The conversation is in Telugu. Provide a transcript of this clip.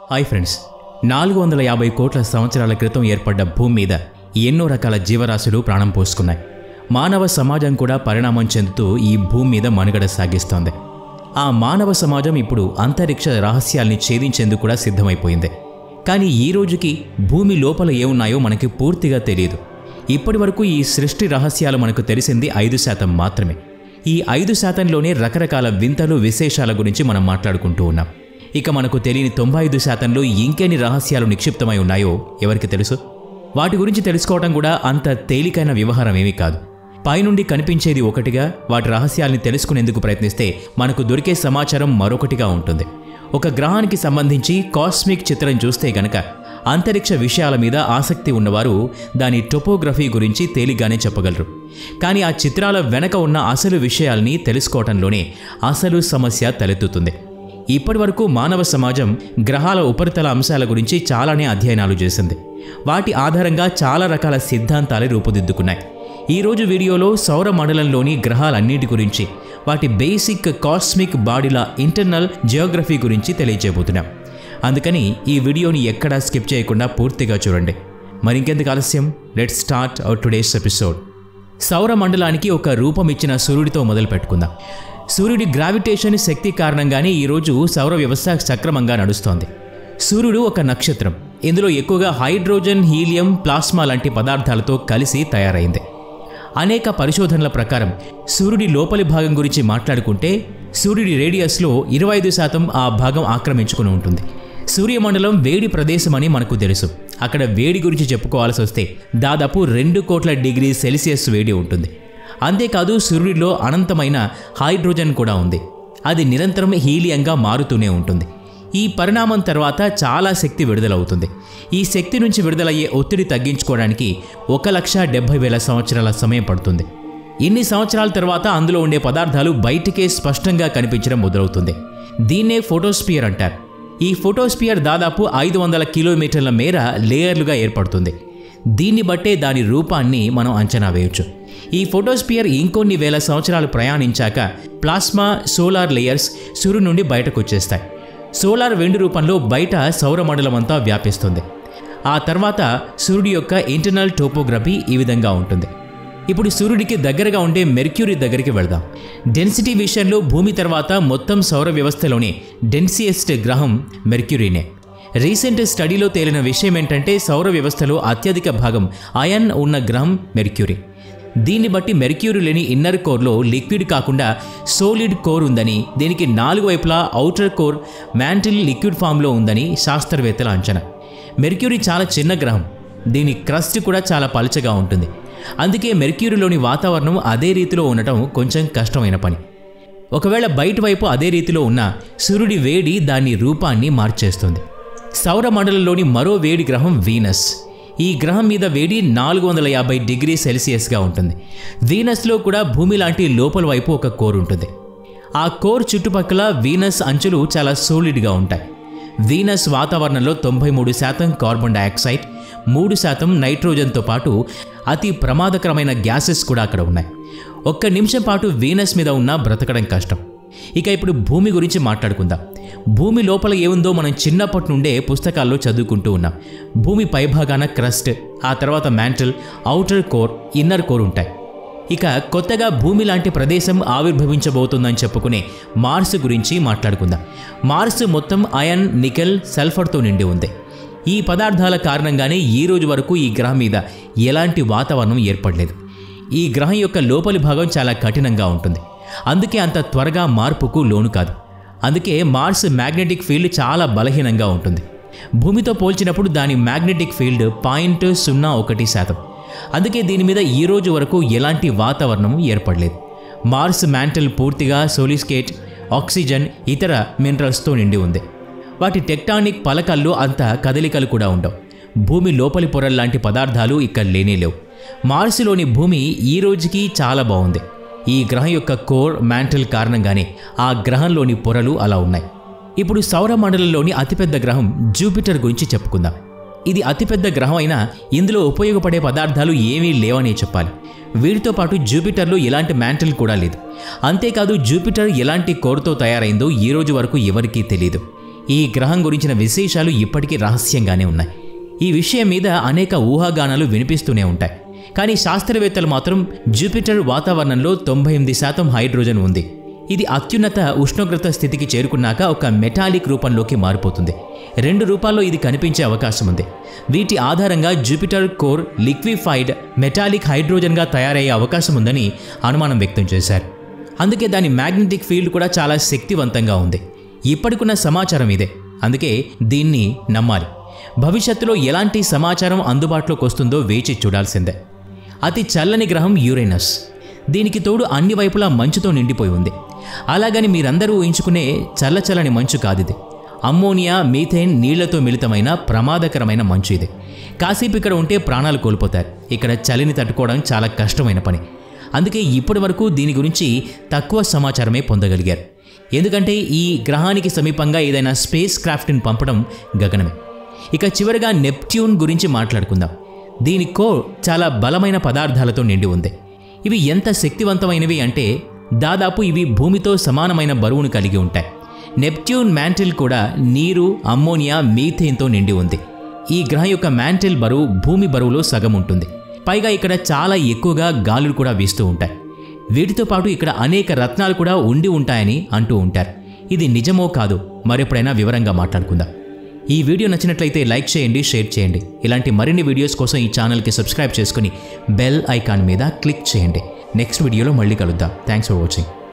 హాయ్ ఫ్రెండ్స్ నాలుగు వందల యాభై కోట్ల సంవత్సరాల క్రితం ఏర్పడ్డ భూమి మీద ఎన్నో రకాల జీవరాశులు ప్రాణం పోసుకున్నాయి మానవ సమాజం కూడా పరిణామం చెందుతూ ఈ భూమి మీద మనుగడ సాగిస్తోంది ఆ మానవ సమాజం ఇప్పుడు అంతరిక్ష రహస్యాల్ని ఛేదించేందుకు కూడా సిద్ధమైపోయింది కానీ ఈ రోజుకి భూమి లోపల ఏమున్నాయో మనకి పూర్తిగా తెలియదు ఇప్పటి వరకు ఈ సృష్టి రహస్యాలు మనకు తెలిసింది ఐదు శాతం మాత్రమే ఈ ఐదు శాతంలోనే రకరకాల వింతలు విశేషాల గురించి మనం మాట్లాడుకుంటూ ఉన్నాం ఇక మనకు తెలియని తొంభై ఐదు శాతంలో ఇంకెన్ని రహస్యాలు నిక్షిప్తమై ఉన్నాయో ఎవరికి తెలుసు వాటి గురించి తెలుసుకోవడం కూడా అంత తేలికైన వ్యవహారం ఏమీ కాదు పైనుండి కనిపించేది ఒకటిగా వాటి రహస్యాల్ని తెలుసుకునేందుకు ప్రయత్నిస్తే మనకు దొరికే సమాచారం మరొకటిగా ఉంటుంది ఒక గ్రహానికి సంబంధించి కాస్మిక్ చిత్రం చూస్తే గనక అంతరిక్ష విషయాల మీద ఆసక్తి ఉన్నవారు దాని టొపోగ్రఫీ గురించి తేలిగ్గానే చెప్పగలరు కానీ ఆ చిత్రాల వెనక ఉన్న అసలు విషయాల్ని తెలుసుకోవటంలోనే అసలు సమస్య తలెత్తుతుంది ఇప్పటి వరకు మానవ సమాజం గ్రహాల ఉపరితల అంశాల గురించి చాలానే అధ్యయనాలు చేసింది వాటి ఆధారంగా చాలా రకాల సిద్ధాంతాలు రూపుదిద్దుకున్నాయి ఈరోజు వీడియోలో సౌర మండలంలోని గ్రహాలన్నిటి గురించి వాటి బేసిక్ కాస్మిక్ బాడీల ఇంటర్నల్ జియోగ్రఫీ గురించి తెలియజేయబోతున్నాం అందుకని ఈ వీడియోని ఎక్కడా స్కిప్ చేయకుండా పూర్తిగా చూడండి మరింకెందుకు ఆలస్యం let start our today's episode సౌర మండలానికి ఒక రూపం ఇచ్చిన సూర్యుడితో మొదలు పెట్టుకుందాం సూర్యుడి గ్రావిటేషన్ శక్తి కారణంగానే ఈరోజు సౌర వ్యవస్థ సక్రమంగా నడుస్తోంది సూర్యుడు ఒక నక్షత్రం ఇందులో ఎక్కువగా హైడ్రోజన్ హీలియం ప్లాస్మా లాంటి పదార్థాలతో కలిసి తయారైంది అనేక పరిశోధనల ప్రకారం సూర్యుడి లోపలి భాగం గురించి మాట్లాడుకుంటే సూర్యుడి రేడియస్లో ఇరవై ఐదు శాతం ఆ భాగం ఆక్రమించుకుని ఉంటుంది సూర్యమండలం వేడి ప్రదేశమని మనకు తెలుసు అక్కడ వేడి గురించి చెప్పుకోవాల్సి వస్తే దాదాపు రెండు కోట్ల డిగ్రీ సెల్సియస్ వేడి ఉంటుంది అంతేకాదు సూర్యుడిలో అనంతమైన హైడ్రోజన్ కూడా ఉంది అది నిరంతరం హీలియంగా మారుతూనే ఉంటుంది ఈ పరిణామం తర్వాత చాలా శక్తి విడుదలవుతుంది ఈ శక్తి నుంచి విడుదలయ్యే ఒత్తిడి తగ్గించుకోవడానికి ఒక లక్ష డెబ్బై వేల సంవత్సరాల సమయం పడుతుంది ఇన్ని సంవత్సరాల తర్వాత అందులో ఉండే పదార్థాలు బయటికే స్పష్టంగా కనిపించడం మొదలవుతుంది దీన్నే ఫోటోస్పియర్ అంటారు ఈ ఫోటోస్పియర్ దాదాపు ఐదు వందల కిలోమీటర్ల మేర లేయర్లుగా ఏర్పడుతుంది దీన్ని బట్టే దాని రూపాన్ని మనం అంచనా వేయొచ్చు ఈ ఫోటోస్పియర్ ఇంకొన్ని వేల సంవత్సరాలు ప్రయాణించాక ప్లాస్మా సోలార్ లేయర్స్ సూర్యు నుండి బయటకు వచ్చేస్తాయి సోలార్ వెండి రూపంలో బయట సౌరమండలం అంతా వ్యాపిస్తుంది ఆ తర్వాత సూర్యుడి యొక్క ఇంటర్నల్ టోపోగ్రఫీ ఈ విధంగా ఉంటుంది ఇప్పుడు సూర్యుడికి దగ్గరగా ఉండే మెర్క్యూరీ దగ్గరికి వెళదాం డెన్సిటీ విషయంలో భూమి తర్వాత మొత్తం సౌర వ్యవస్థలోనే డెన్సియెస్ట్ గ్రహం మెర్క్యూరీనే రీసెంట్ స్టడీలో తేలిన విషయం ఏంటంటే సౌర వ్యవస్థలో అత్యధిక భాగం అయన్ ఉన్న గ్రహం మెర్క్యూరీ దీన్ని బట్టి మెర్క్యూరీ లేని ఇన్నర్ కోర్లో లిక్విడ్ కాకుండా సోలిడ్ కోర్ ఉందని దీనికి నాలుగు వైపులా ఔటర్ కోర్ మ్యాంటిల్ లిక్విడ్ ఫామ్లో ఉందని శాస్త్రవేత్తల అంచనా మెర్క్యూరీ చాలా చిన్న గ్రహం దీని క్రస్ట్ కూడా చాలా పలుచగా ఉంటుంది అందుకే మెర్క్యూరీలోని వాతావరణం అదే రీతిలో ఉండటం కొంచెం కష్టమైన పని ఒకవేళ బయట వైపు అదే రీతిలో ఉన్న సూర్యుడి వేడి దాని రూపాన్ని మార్చేస్తుంది సౌర మండలంలోని మరో వేడి గ్రహం వీనస్ ఈ గ్రహం మీద వేడి నాలుగు వందల యాభై డిగ్రీ సెల్సియస్గా ఉంటుంది వీనస్లో కూడా భూమి లాంటి లోపల వైపు ఒక కోర్ ఉంటుంది ఆ కోర్ చుట్టుపక్కల వీనస్ అంచులు చాలా సోలిడ్గా ఉంటాయి వీనస్ వాతావరణంలో తొంభై మూడు శాతం కార్బన్ డయాక్సైడ్ మూడు శాతం నైట్రోజన్తో పాటు అతి ప్రమాదకరమైన గ్యాసెస్ కూడా అక్కడ ఉన్నాయి ఒక్క నిమిషం పాటు వీనస్ మీద ఉన్న బ్రతకడం కష్టం ఇక ఇప్పుడు భూమి గురించి మాట్లాడుకుందాం భూమి లోపల ఏముందో మనం చిన్నప్పటి నుండే పుస్తకాల్లో చదువుకుంటూ ఉన్నాం భూమి పైభాగాన క్రస్ట్ ఆ తర్వాత mantle outer core inner core ఉంటాయి ఇక కొత్తగా భూమి లాంటి ప్రదేశం ఆవిర్భవించబోతుందని చెప్పుకునే మార్స్ గురించి మాట్లాడుకుందాం మార్స్ మొత్తం అయన్ నికెల్ సల్ఫర్తో నిండి ఉంది ఈ పదార్థాల కారణంగానే ఈ రోజు వరకు ఈ గ్రహం మీద ఎలాంటి వాతావరణం ఏర్పడలేదు ఈ గ్రహం యొక్క లోపలి భాగం చాలా కఠినంగా ఉంటుంది అందుకే అంత త్వరగా మార్పుకు లోను కాదు అందుకే మార్స్ మ్యాగ్నెటిక్ ఫీల్డ్ చాలా బలహీనంగా ఉంటుంది భూమితో పోల్చినప్పుడు దాని మ్యాగ్నెటిక్ ఫీల్డ్ పాయింట్ సున్నా ఒకటి శాతం అందుకే దీని మీద ఈ రోజు వరకు ఎలాంటి వాతావరణం ఏర్పడలేదు మార్స్ మ్యాంటల్ పూర్తిగా సోలిస్కేట్ ఆక్సిజన్ ఇతర మినరల్స్తో నిండి ఉంది వాటి టెక్టానిక్ పలకల్లో అంత కదలికలు కూడా ఉండవు భూమి లోపలి పొరల్లాంటి పదార్థాలు ఇక్కడ లేనేలేవు మార్సులోని భూమి ఈ రోజుకి చాలా బాగుంది ఈ గ్రహం యొక్క కోర్ మ్యాంటల్ కారణంగానే ఆ గ్రహంలోని పొరలు అలా ఉన్నాయి ఇప్పుడు సౌర మండలంలోని అతిపెద్ద గ్రహం జూపిటర్ గురించి చెప్పుకుందాం ఇది అతిపెద్ద గ్రహం అయినా ఇందులో ఉపయోగపడే పదార్థాలు ఏమీ లేవనే చెప్పాలి వీటితో పాటు జూపిటర్లో ఎలాంటి మ్యాంటల్ కూడా లేదు అంతేకాదు జూపిటర్ ఎలాంటి కోర్తో తయారైందో ఈ రోజు వరకు ఎవరికీ తెలియదు ఈ గ్రహం గురించిన విశేషాలు ఇప్పటికీ రహస్యంగానే ఉన్నాయి ఈ విషయం మీద అనేక ఊహాగానాలు వినిపిస్తూనే ఉంటాయి కానీ శాస్త్రవేత్తలు మాత్రం జూపిటర్ వాతావరణంలో తొంభై ఎనిమిది శాతం హైడ్రోజన్ ఉంది ఇది అత్యున్నత ఉష్ణోగ్రత స్థితికి చేరుకున్నాక ఒక మెటాలిక్ రూపంలోకి మారిపోతుంది రెండు రూపాల్లో ఇది కనిపించే అవకాశం ఉంది వీటి ఆధారంగా జూపిటర్ కోర్ లిక్విఫైడ్ మెటాలిక్ హైడ్రోజన్గా తయారయ్యే అవకాశం ఉందని అనుమానం వ్యక్తం చేశారు అందుకే దాని మ్యాగ్నెటిక్ ఫీల్డ్ కూడా చాలా శక్తివంతంగా ఉంది ఇప్పటికున్న సమాచారం ఇదే అందుకే దీన్ని నమ్మాలి భవిష్యత్తులో ఎలాంటి సమాచారం అందుబాటులోకి వస్తుందో వేచి చూడాల్సిందే అతి చల్లని గ్రహం యురేనస్ దీనికి తోడు అన్ని వైపులా మంచుతో నిండిపోయి ఉంది అలాగని మీరందరూ ఊహించుకునే చల్లచల్లని మంచు కాదిది అమ్మోనియా మీథేన్ నీళ్లతో మిళితమైన ప్రమాదకరమైన మంచు ఇది కాసేపు ఇక్కడ ఉంటే ప్రాణాలు కోల్పోతారు ఇక్కడ చలిని తట్టుకోవడం చాలా కష్టమైన పని అందుకే ఇప్పటి వరకు దీని గురించి తక్కువ సమాచారమే పొందగలిగారు ఎందుకంటే ఈ గ్రహానికి సమీపంగా ఏదైనా స్పేస్ క్రాఫ్ట్ని పంపడం గగనమే ఇక చివరిగా నెప్ట్యూన్ గురించి మాట్లాడుకుందాం దీని కోర్ చాలా బలమైన పదార్థాలతో నిండి ఉంది ఇవి ఎంత శక్తివంతమైనవి అంటే దాదాపు ఇవి భూమితో సమానమైన బరువును కలిగి ఉంటాయి నెప్ట్యూన్ మ్యాంటిల్ కూడా నీరు అమ్మోనియా మీథేన్తో నిండి ఉంది ఈ గ్రహం యొక్క మ్యాంటిల్ బరువు భూమి బరువులో సగం ఉంటుంది పైగా ఇక్కడ చాలా ఎక్కువగా గాలులు కూడా వీస్తూ ఉంటాయి వీటితో పాటు ఇక్కడ అనేక రత్నాలు కూడా ఉండి ఉంటాయని అంటూ ఉంటారు ఇది నిజమో కాదో మరెప్పుడైనా వివరంగా మాట్లాడుకుందాం ఈ వీడియో నచ్చినట్లయితే లైక్ చేయండి షేర్ చేయండి ఇలాంటి మరిన్ని వీడియోస్ కోసం ఈ ఛానల్కి సబ్స్క్రైబ్ చేసుకుని బెల్ ఐకాన్ మీద క్లిక్ చేయండి నెక్స్ట్ వీడియోలో మళ్ళీ కలుద్దాం థ్యాంక్స్ ఫర్ వాచింగ్